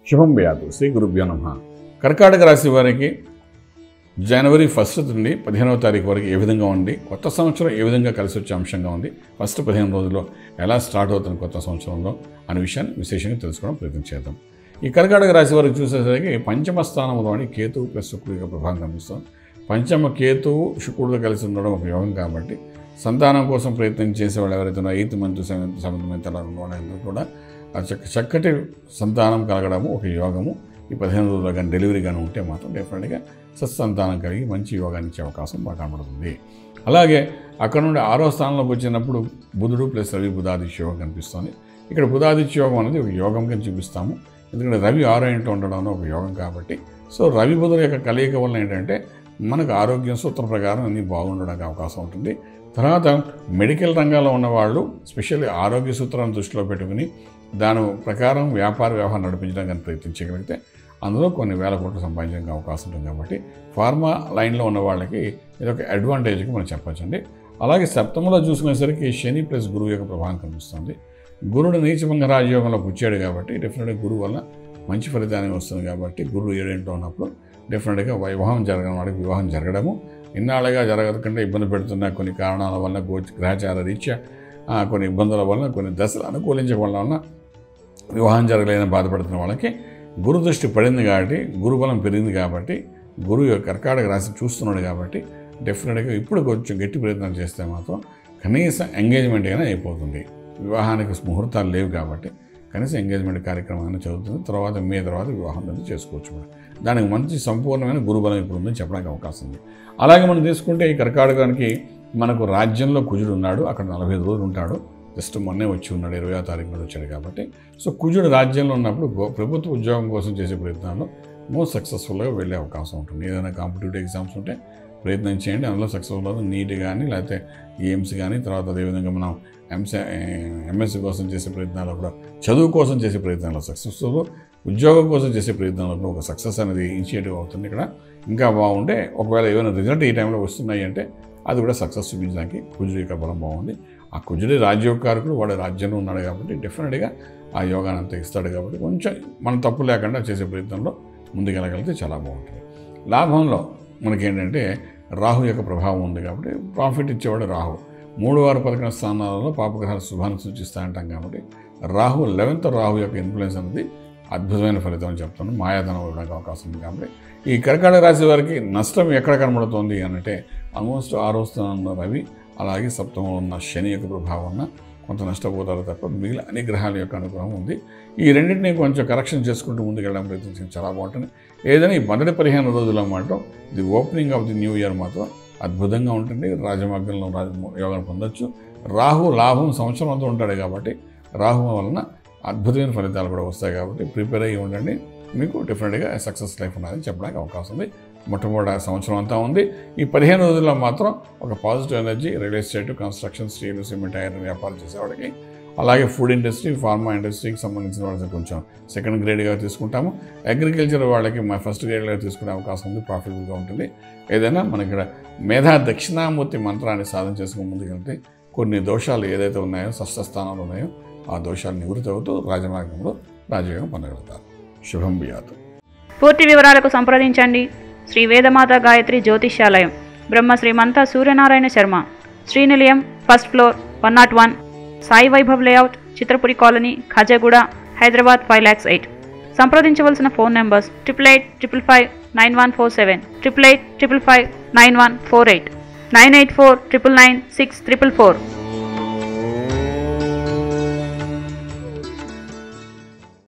శుభం వ్యాధు శ్రీ గురుభ్యో నమ కర్కాటక రాశి వారికి జనవరి ఫస్ట్ నుండి పదిహేనవ తారీఖు వరకు ఏ విధంగా ఉంది కొత్త సంవత్సరం ఏ విధంగా కలిసి వచ్చే అంశంగా ఉంది ఫస్ట్ పదిహేను రోజుల్లో ఎలా స్టార్ట్ అవుతుంది కొత్త సంవత్సరంలో అనే విషయాన్ని విశేషంగా తెలుసుకోవడం ప్రయత్నం చేద్దాం ఈ కర్కాటక రాశి వారికి చూసేసరికి పంచమ స్థానంలోని కేతువు ప్లస్ శుక్రుడు యొక్క ప్రభావం కనిపిస్తుంది పంచమ కేతువు శుక్రుడితో కలిసి ఉండడం ఒక యోగం కాబట్టి సంతానం కోసం ప్రయత్నం చేసేవాళ్ళు ఎవరైతే ఉన్నారో eighth month seventh seventh month అలా ఉన్న వాళ్ళందరూ కూడా ఆ చక్క చక్కటి సంతానం కలగడము ఒక యోగము ఈ పదిహేను రోజుల్లో కానీ డెలివరీ కానీ ఉంటే మాత్రం డెఫినెట్గా సత్సంతానం కలిగి మంచి యోగాన్ని ఇచ్చే అవకాశం బాగా కనబడుతుంది అలాగే అక్కడ నుండి ఆరో స్థానంలోకి వచ్చినప్పుడు బుధుడు ప్లస్ రవి బుధాదిత్య యోగం కనిపిస్తుంది ఇక్కడ బుధాదిత్య యోగం అనేది ఒక యోగంగా చూపిస్తాము ఎందుకంటే రవి ఆరో ఇంట్లో ఉండడం అనేది ఒక యోగం కాబట్టి సో రవి బుధుల యొక్క కలయిక వల్ల ఏంటంటే మనకు ఆరోగ్యం సూత్రం ప్రకారం అన్నీ బాగుండడానికి అవకాశం ఉంటుంది తర్వాత మెడికల్ రంగంలో ఉన్నవాళ్ళు స్పెషల్లీ ఆరోగ్య సూత్రాన్ని దృష్టిలో పెట్టుకుని దాని ప్రకారం వ్యాపార వ్యవహారం నడిపించడానికి ప్రయత్నించగలిగితే అందులో కొన్ని వేల కోట్లు సంపాదించడానికి అవకాశం ఉంటుంది కాబట్టి ఫార్మా లైన్లో ఉన్న వాళ్ళకి ఇది ఒక అడ్వాంటేజ్గా మనం చెప్పొచ్చండి అలాగే సప్తమంలో చూసుకునేసరికి శని ప్లస్ గురువు యొక్క ప్రభావం కనిపిస్తుంది గురుడు నీచభంగ రాజయోగంలోకి వచ్చాడు కాబట్టి డెఫినెట్గా గురువు వల్ల మంచి ఫలితాన్ని వస్తుంది కాబట్టి గురువు ఏడేంటో ఉన్నప్పుడు డెఫినెట్గా వివాహం జరగడం వాడికి వివాహం జరగడము ఇన్నాళ్ళుగా జరగకుండా ఇబ్బంది పెడుతున్న కొన్ని కారణాల వల్ల గోచ గ్రహచార రీత్యా ఆ, కొన్ని ఇబ్బందుల వల్ల కొన్ని దశలు అనుకూలించడం వలన వివాహం జరగలేదని బాధపడుతున్న వాళ్ళకి గురు దృష్టి పడింది కాబట్టి గురుబలం పెరిగింది కాబట్టి గురువు యొక్క కర్కాటక రాశి చూస్తున్నాడు కాబట్టి డెఫినెట్గా ఇప్పుడు కొంచెం గట్టి ప్రయత్నం చేస్తే మాత్రం కనీసం ఎంగేజ్మెంట్ అయినా అయిపోతుంది వివాహానికి ముహూర్తాలు లేవు కాబట్టి కనీసం ఎంగేజ్మెంట్ కార్యక్రమం అయినా చదువుతుంది తర్వాత మే తర్వాత వివాహం అనేది చేసుకోవచ్చు మనం దానికి మంచి సంపూర్ణమైన గురుబలం ఇప్పుడు ఉందని చెప్పడానికి అవకాశం ఉంది అలాగే మనం తీసుకుంటే ఈ కర్కాటకానికి మనకు రాజ్యంలో కుజుడు ఉన్నాడు అక్కడ నలభై ఐదు రోజులు ఉంటాడు జస్ట్ మొన్నే వచ్చి ఉన్నాడు ఇరవై తారీఖు నాడు వచ్చాడు కాబట్టి సో కుజుడు రాజ్యంలో ఉన్నప్పుడు గో- ప్రభుత్వ ఉద్యోగం కోసం చేసే ప్రయత్నాల్లో మోస్ట్ సక్సెస్ఫుల్గా వెళ్ళే అవకాశం ఉంటుంది ఏదైనా కాంపిటేటివ్ ఎగ్జామ్స్ ఉంటే ప్రయత్నం చేయండి అందులో సక్సెస్ఫుల్ అవుతుంది నీట్ కానీ లేకపోతే ఈఎంసీ కానీ తర్వాత అదేవిధంగా మనం ఎంసీ ఎంఎస్సీ కోసం చేసే ప్రయత్నాల్లో కూడా చదువు కోసం చేసే ప్రయత్నాల్లో సక్సెస్ఫుల్ ఉద్యోగం కోసం చేసే ప్రయత్నాల్లో కూడా ఒక సక్సెస్ అనేది ఇనిషియేటివ్ అవుతుంది ఇక్కడ ఇంకా బాగుంటే ఒకవేళ ఏమైనా రిజల్ట్ ఈ టైంలో వస్తున్నాయి అంటే అది కూడా సక్సెస్ చూపించడానికి కుజుడు యొక్క బలం బాగుంది ఆ కుజుడి రాజ్యోకారకుడు వాడు రాజ్యంలో ఉన్నాడు కాబట్టి డెఫినెట్గా ఆ యోగాన్ని అంత ఇస్తాడు కాబట్టి కొంచెం మన తప్పు లేకుండా చేసే ప్రయత్నంలో ముందుకెళ్ళగలిగితే చాలా బాగుంటుంది లాభంలో మనకేంటంటే రాహు యొక్క ప్రభావం ఉంది కాబట్టి ప్రాఫిట్ ఇచ్చేవాడు రాహు మూడు వారు పదకొండు స్థానాలలో పాపగ్రహాలు శుభాన్ని సూచిస్తా అంటాం కాబట్టి రాహు లెవెన్త్ రాహు యొక్క ఇన్ఫ్లుయెన్స్ అనేది అద్భుతమైన ఫలితం అని చెప్తాను మాయాధనం ఇవ్వడానికి అవకాశం ఉంది కాబట్టి ఈ కర్కాటక రాశి వారికి నష్టం ఎక్కడ కనబడుతోంది అంటే ఆల్మోస్ట్ ఆరో స్థానంలో రవి అలాగే సప్తమంలో ఉన్న శని యొక్క ప్రభావం వలన కొంత నష్టపోతారు తప్ప మిగిలిన అన్ని గ్రహాల యొక్క అనుగ్రహం ఉంది ఈ రెండింటిని కొంచెం కరెక్షన్ చేసుకుంటూ ముందుకెళ్ళడం ప్రయత్నించడం చాలా బాగుంటుంది ఏదైనా ఈ మొదటి పదిహేను రోజుల్లో మాత్రం the opening of the new year మాత్రం అద్భుతంగా ఉంటుంది రాజమార్గంలో రాజ యోగాన్ని పొందొచ్చు రాహు లాభం సంవత్సరం అంతా ఉంటాడు కాబట్టి రాహు వలన అద్భుతమైన ఫలితాలు కూడా వస్తాయి కాబట్టి ప్రిపేర్ అయ్యి ఉండండి మీకు డెఫినెట్గా సక్సెస్ లైఫ్ ఉన్నదని చెప్పడానికి అవకాశం ఉంది మొట్టమొదటి సంవత్సరం అంతా ఉంది ఈ పదిహేను రోజుల్లో మాత్రం ఒక positive energy real estate construction steel cement iron వ్యాపారం చేసేవాడికి అలాగే ఫుడ్ ఇండస్ట్రీ ఫార్మా ఇండస్ట్రీకి సంబంధించిన వాళ్ళకి కొంచెం సెకండ్ గ్రేడ్గా తీసుకుంటాము అగ్రికల్చర్ వాళ్ళకి మా ఫస్ట్ గ్రేడ్గా తీసుకునే అవకాశం ఉంది ప్రాఫిటబుల్గా ఉంటుంది ఏదైనా మన ఇక్కడ మేధా దక్షిణామూర్తి మంత్రాన్ని సాధన చేసుకుని ముందుకెళ్తే కొన్ని దోషాలు ఏదైతే ఉన్నాయో షష్ఠ స్థానాలు ఉన్నాయో ఆ దోషాలు నివృత్తి అవుతూ రాజమార్గంలో రాజయోగం పొందగలుగుతారు శుభం బియాతు పూర్తి వివరాలకు సంప్రదించండి శ్రీ వేదమాత గాయత్రి జ్యోతిష్యాలయం Brahma Srimantha Suryanarayana Sharma Srinilayam first floor one naught one Sai Vaibhav layout Chitrapuri colony Khajaguda Hyderabad five lakhs eight సంప్రదించవలసిన phone numbers triple eight triple five nine one four seven triple eight triple five nine one four eight nine eight four triple nine six triple four